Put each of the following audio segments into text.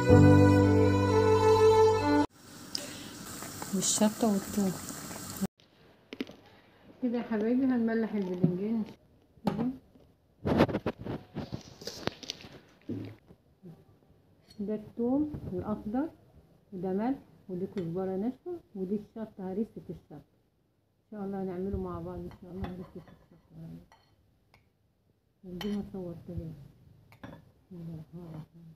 والشطة والثوم كده يا حبايبي هنملح الباذنجان كده. ده الثوم الأخضر وده ملح ودي كزبرة ناشفة ودي الشطة هريسة الشطة إن شاء الله هنعمله مع بعض إن شاء الله هريسة الشطة ودي ما صورتهاش بسم الله الرحمن الرحيم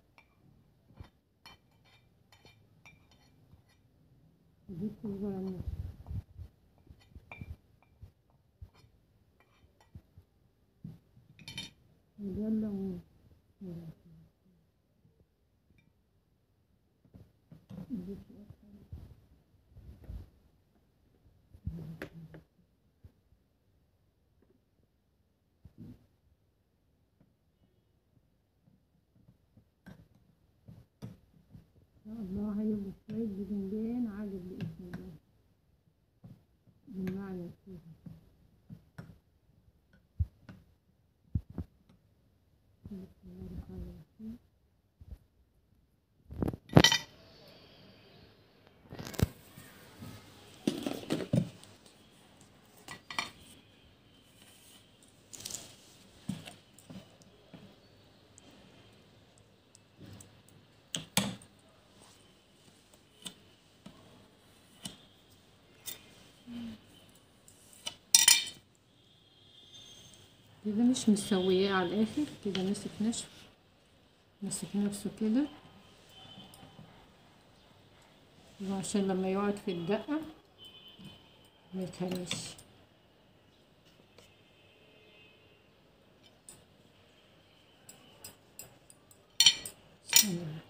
ودي الكزبرة الناشفة وده الليمون بسم الله الرحمن الرحيم. دي شوية خل. إن شاء الله هيبقوا شوية باذنجان عجب بإذن الله بالمعنى فيها بسم الله الرحمن الرحيم كده مش مسوياه على الاخر كده مسك نشف مسك نفسه كده وعشان لما يقعد في الدقة ما يتهرش بسم الله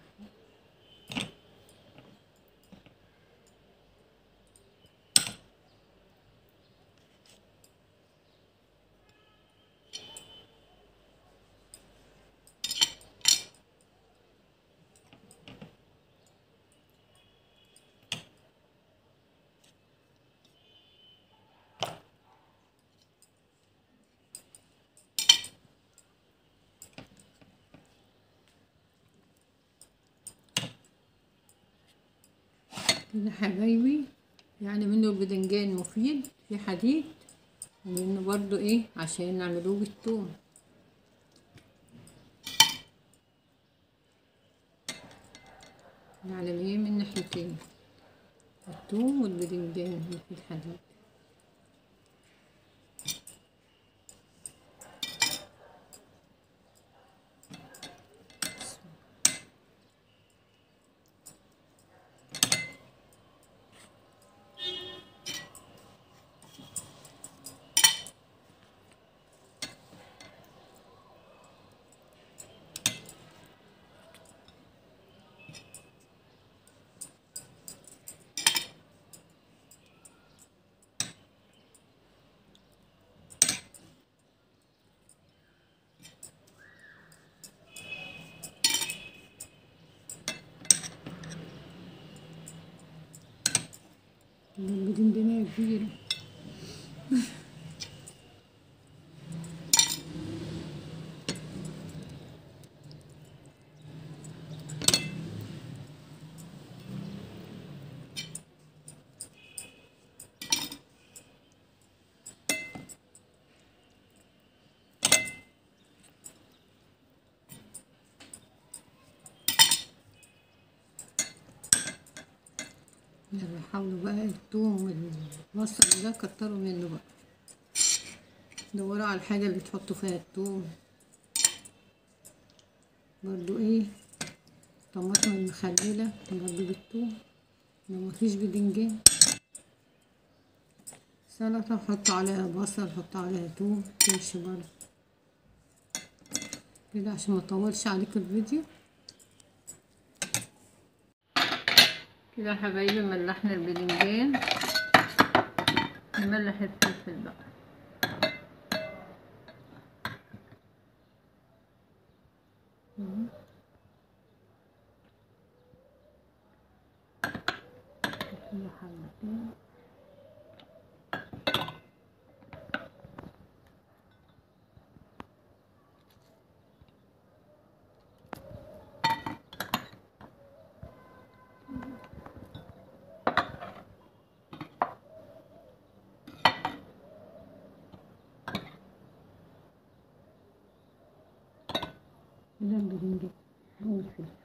كده حبايبي يعني منه البدنجان مفيد في حديد ومنه برضو ايه عشان نعملوه بالثوم يعني ايه من ناحيتين الثوم والبدنجان اللي في الحديد البدنجانية كبيرة يلا حاولوا بقى الثوم والبصل ده كتروا منه بقى دوروا على الحاجة اللي تحطوا فيها الثوم برضو ايه طماطم المخللة برضو بالثوم لو مفيش بدنجان سلطة حطوا عليها بصل حطوا عليها ثوم تمشي برضو كده عشان ما اطولش عليكم الفيديو كده يا حبايبي ملحنا الباذنجان نملح الفلفل بقى مم. كده حبتين كده البرنجان والفلفل